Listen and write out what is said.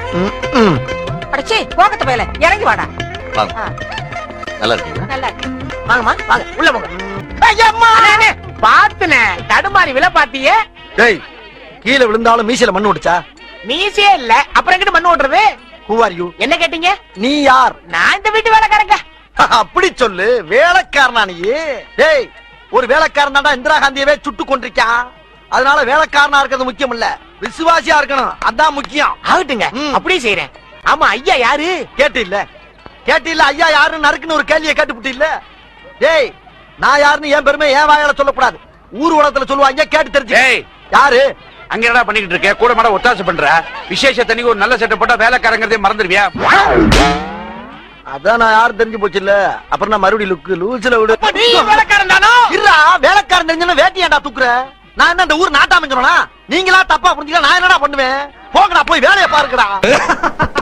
ம், ம். அடச்சி போகத்து போயல இறங்கி வாடா வாங்க ஆ, நல்லா இருக்கீங்க நல்லா இருக்கு வாங்கம்மா வாங்க உள்ள போங்க பாத்துனே தடுமாறி விழ பாத்தியே டேய் கீழே விழுந்தாலும் மீசையில மண்ணு ஓடிச்சா மீசே இல்ல அப்புறம் எங்கிட்ட மண்ணு ஓட்டுறது ஹூ ஆர் யூ என்ன கேட்டீங்க நீ யார் நான் இந்த வீட்டு வேலைக்காரங்க அப்படி சொல்லு வேலைக்காரனா நீ டேய் ஒரு வேலைக்காரன் தாண்டா இந்திரா காந்தியவே சுட்டு கொண்டிருக்கான் அதனால வேலைக்காரனா இருக்கிறது முக்கியம் இல்ல விசுவாசியா இருக்கணும் அதான் முக்கியம் ஆகட்டுங்க ம். அப்படியே செய்யறேன் ஆமா ஐயா யாரு கேட்டு இல்ல கேட்டு இல்ல ஐயா யாருன்னு நறுக்குன்னு ஒரு கேள்வியை கேட்டுப்புட்டு இல்ல டேய் நான் யாருன்னு என் பெருமை என் வாயால சொல்லக்கூடாது ஊர் உலகத்துல சொல்லுவாங்க கேட்டு தெரிஞ்சு ஏய் யாரு அங்க என்னடா பண்ணிட்டு இருக்க கூட மாட ஒத்தாசை பண்ற விசேஷ தனிக்கு ஒரு நல்ல செட்டை போட்டா வேலைக்காரங்கிறதே மறந்துடுவியா அதான் நான் யாரும் தெரிஞ்சு போச்சு இல்ல அப்புறம் நான் மறுபடியும் லுக்கு லூசில விடு நீ வேலைக்காரன் தானோ இருடா வேலைக்காரன் தெரிஞ்சா வேட்டி ஏன்டா தூக்குற நான் என்ன இந்த ஊர் நாட்டாம சொன்னா நீங்களா தப்பா புரிஞ்சுக்கலாம் நான் என்னடா பண்ணுவேன் போங்கடா போய் வேலையை பாருங்கடா